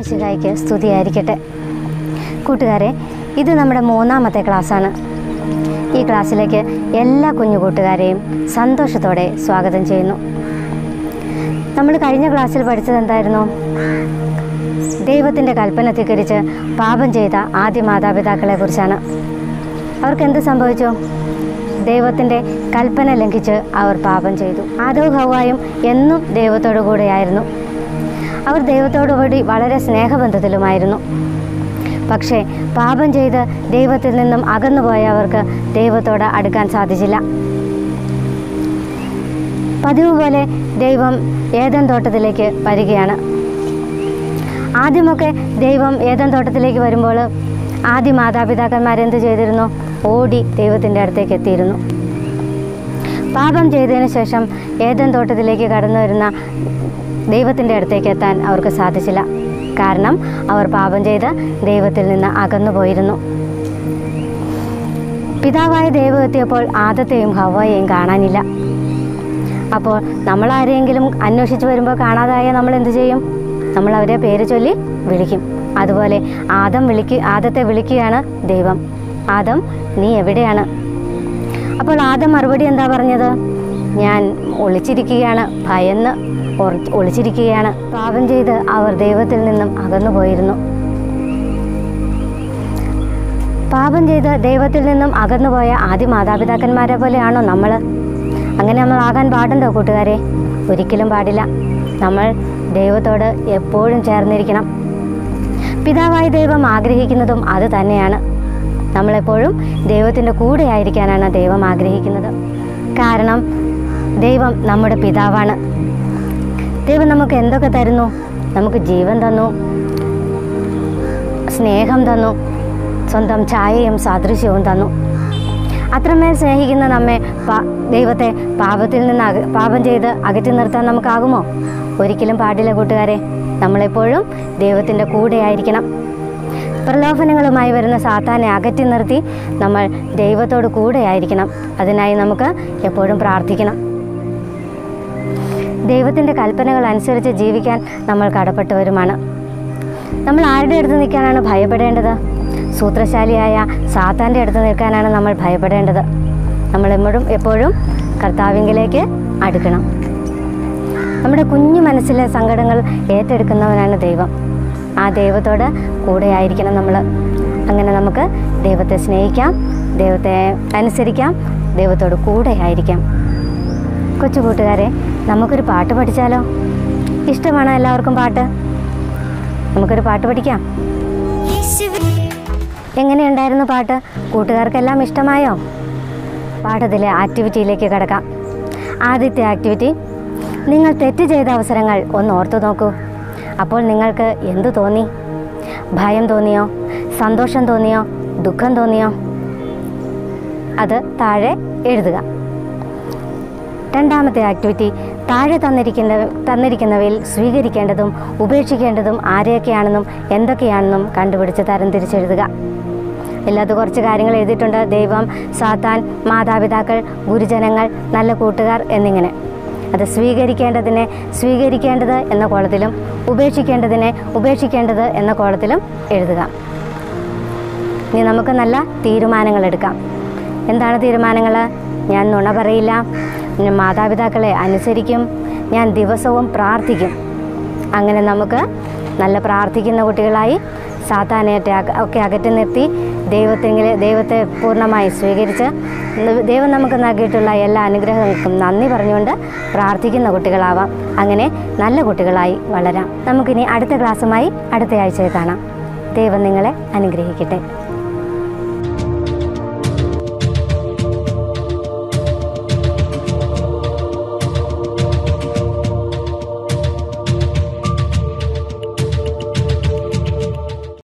ഈശോമിശിഹായ്ക്ക് സ്തുതിയായിരിക്കട്ടെ കൂട്ടുകാരെ ഇത് നമ്മുടെ മൂന്നാമത്തെ ക്ലാസ്സാണ് ഈ ക്ലാസ്സിലേക്ക് എല്ലാ കുഞ്ഞു കൂട്ടുകാരെയും സന്തോഷത്തോടെ സ്വാഗതം ചെയ്യുന്നു നമ്മൾ കഴിഞ്ഞ ക്ലാസ്സിൽ പഠിച്ചത് എന്തായിരുന്നു ദൈവത്തിൻ്റെ കൽപ്പന ധിക്കരിച്ച് പാപം ചെയ്ത ആദ്യ മാതാപിതാക്കളെ കുറിച്ചാണ് അവർക്ക് എന്ത് സംഭവിച്ചു ദൈവത്തിൻ്റെ കൽപ്പന ലംഘിച്ച് അവർ പാപം ചെയ്തു ആദവും ഹവായും എന്നും ദൈവത്തോടു കൂടെയായിരുന്നു അവർ ദൈവത്തോടുകൂടി വളരെ സ്നേഹബന്ധത്തിലുമായിരുന്നു പക്ഷേ പാപം ചെയ്ത് ദൈവത്തിൽ നിന്നും അകന്നുപോയ അവർക്ക് ദൈവത്തോട് അടുക്കാൻ സാധിച്ചില്ല പതിവ് പോലെ ദൈവം ഏതൻ തോട്ടത്തിലേക്ക് വരികയാണ് ആദ്യമൊക്കെ ദൈവം ഏതൻ തോട്ടത്തിലേക്ക് വരുമ്പോൾ ആദ്യ മാതാപിതാക്കന്മാരെന്ത് ചെയ്തിരുന്നു ഓടി ദൈവത്തിൻ്റെ അടുത്തേക്ക് എത്തിയിരുന്നു പാപം ചെയ്തതിന് ശേഷം ഏതൻ തോട്ടത്തിലേക്ക് കടന്നു വരുന്ന ദൈവത്തിൻ്റെ അടുത്തേക്ക് എത്താൻ അവർക്ക് സാധിച്ചില്ല കാരണം അവർ പാപം ചെയ്ത് ദൈവത്തിൽ നിന്ന് അകന്നു പോയിരുന്നു പിതാവായ ദൈവം എത്തിയപ്പോൾ ആദത്തെയും ഹവയെയും കാണാനില്ല അപ്പോൾ നമ്മൾ ആരെയെങ്കിലും അന്വേഷിച്ച് വരുമ്പോൾ കാണാതായ നമ്മൾ എന്ത് ചെയ്യും നമ്മൾ അവരെ പേര് ചൊല്ലി വിളിക്കും അതുപോലെ ആദം വിളിക്ക് ആദത്തെ വിളിക്കുകയാണ് ദൈവം ആദം നീ എവിടെയാണ് അപ്പോൾ ആദം മറുപടി എന്താ പറഞ്ഞത് ഞാൻ ഒളിച്ചിരിക്കുകയാണ് ഭയന്ന് ഒറ- ഒളിച്ചിരിക്കുകയാണ് പാപം ചെയ്ത് അവർ ദൈവത്തിൽ നിന്നും അകന്നു പോയിരുന്നു പാപം ചെയ്ത് ദൈവത്തിൽ നിന്നും അകന്നുപോയ ആദ്യ മാതാപിതാക്കന്മാരെ പോലെയാണോ നമ്മൾ അങ്ങനെ നമ്മൾ ആകാൻ പാടുണ്ടോ കൂട്ടുകാരെ ഒരിക്കലും പാടില്ല നമ്മൾ ദൈവത്തോട് എപ്പോഴും ചേർന്നിരിക്കണം പിതാവായ ദൈവം ആഗ്രഹിക്കുന്നതും അത് തന്നെയാണ് നമ്മളെപ്പോഴും ദൈവത്തിൻ്റെ കൂടെ ആയിരിക്കാനാണ് ദൈവം ആഗ്രഹിക്കുന്നത് കാരണം ദൈവം നമ്മുടെ പിതാവാണ് ദൈവം നമുക്ക് എന്തൊക്കെ തരുന്നു നമുക്ക് ജീവൻ തന്നു സ്നേഹം തന്നു സ്വന്തം ഛായയും സാദൃശ്യവും തന്നു അത്രമേൽ സ്നേഹിക്കുന്ന നമ്മെ പാ- ദൈവത്തെ പാപത്തിൽ നിന്ന് അക പാപം ചെയ്ത് അകറ്റി നിർത്താൻ നമുക്കാകുമോ ഒരിക്കലും പാടില്ല കൂട്ടുകാരെ നമ്മളെപ്പോഴും ദൈവത്തിൻ്റെ കൂടെ ആയിരിക്കണം പ്രലോഭനങ്ങളുമായി വരുന്ന സാത്താനെ അകറ്റി നിർത്തി നമ്മൾ ദൈവത്തോട് കൂടെ ആയിരിക്കണം അതിനായി നമുക്ക് എപ്പോഴും പ്രാർത്ഥിക്കണം ദൈവത്തിൻ്റെ കൽപ്പനകൾ അനുസരിച്ച് ജീവിക്കാൻ നമ്മൾ കടപ്പെട്ടവരുമാണ് നമ്മൾ ആരുടെ അടുത്ത് നിൽക്കാനാണ് ഭയപ്പെടേണ്ടത് സൂത്രശാലിയായ സാത്താൻ്റെ അടുത്ത് നിൽക്കാനാണ് നമ്മൾ ഭയപ്പെടേണ്ടത് നമ്മൾ എപ്പോഴും എപ്പോഴും കർത്താവിങ്കിലേക്ക് അടുക്കണം നമ്മുടെ കുഞ്ഞു മനസ്സിലെ സങ്കടങ്ങൾ ഏറ്റെടുക്കുന്നവനാണ് ദൈവം ആ ദൈവത്തോട് കൂടെ ആയിരിക്കണം നമ്മൾ അങ്ങനെ നമുക്ക് ദൈവത്തെ സ്നേഹിക്കാം ദൈവത്തെ അനുസരിക്കാം ദൈവത്തോട് കൂടെ ആയിരിക്കാം കൊച്ചു കൂട്ടുകാരെ നമുക്കൊരു പാട്ട് പഠിച്ചാലോ ഇഷ്ടമാണോ എല്ലാവർക്കും പാട്ട് നമുക്കൊരു പാട്ട് പഠിക്കാം എങ്ങനെയുണ്ടായിരുന്നു പാട്ട് കൂട്ടുകാർക്കെല്ലാം ഇഷ്ടമായോ പാഠത്തിലെ ആക്ടിവിറ്റിയിലേക്ക് കിടക്കാം ആദ്യത്തെ ആക്ടിവിറ്റി നിങ്ങൾ തെറ്റ് ചെയ്ത അവസരങ്ങൾ ഒന്ന് ഓർത്തു നോക്കൂ അപ്പോൾ നിങ്ങൾക്ക് എന്തു തോന്നി ഭയം തോന്നിയോ സന്തോഷം തോന്നിയോ ദുഃഖം തോന്നിയോ അത് താഴെ എഴുതുക രണ്ടാമത്തെ ആക്ടിവിറ്റി താഴെ തന്നിരിക്കുന്ന തന്നിരിക്കുന്നവയിൽ സ്വീകരിക്കേണ്ടതും ഉപേക്ഷിക്കേണ്ടതും ആരെയൊക്കെയാണെന്നും എന്തൊക്കെയാണെന്നും കണ്ടുപിടിച്ച് തരംതിരിച്ചെഴുതുക ഇതിനകത്ത് കുറച്ച് കാര്യങ്ങൾ എഴുതിയിട്ടുണ്ട് ദൈവം സാത്താൻ മാതാപിതാക്കൾ ഗുരുജനങ്ങൾ നല്ല കൂട്ടുകാർ എന്നിങ്ങനെ അത് സ്വീകരിക്കേണ്ടതിനെ സ്വീകരിക്കേണ്ടത് എന്ന കോളത്തിലും ഉപേക്ഷിക്കേണ്ടതിനെ ഉപേക്ഷിക്കേണ്ടത് എന്ന കോളത്തിലും എഴുതുക ഇനി നമുക്ക് നല്ല തീരുമാനങ്ങൾ എടുക്കാം എന്താണ് തീരുമാനങ്ങൾ ഞാൻ നുണ പറയില്ല ഞാൻ മാതാപിതാക്കളെ അനുസരിക്കും ഞാൻ ദിവസവും പ്രാർത്ഥിക്കും അങ്ങനെ നമുക്ക് നല്ല പ്രാർത്ഥിക്കുന്ന കുട്ടികളായി സാത്താനേറ്റ ഒക്കെ അകറ്റി നിർത്തി ദൈവത്തെങ്കിൽ ദൈവത്തെ പൂർണ്ണമായി സ്വീകരിച്ച് ദൈവം നമുക്ക് നൽകിയിട്ടുള്ള എല്ലാ അനുഗ്രഹങ്ങൾക്കും നന്ദി പറഞ്ഞുകൊണ്ട് പ്രാർത്ഥിക്കുന്ന കുട്ടികളാവാം അങ്ങനെ നല്ല കുട്ടികളായി വളരാം നമുക്കിനി അടുത്ത ക്ലാസ്സുമായി അടുത്ത ആഴ്ചയിൽ കാണാം ദൈവം നിങ്ങളെ അനുഗ്രഹിക്കട്ടെ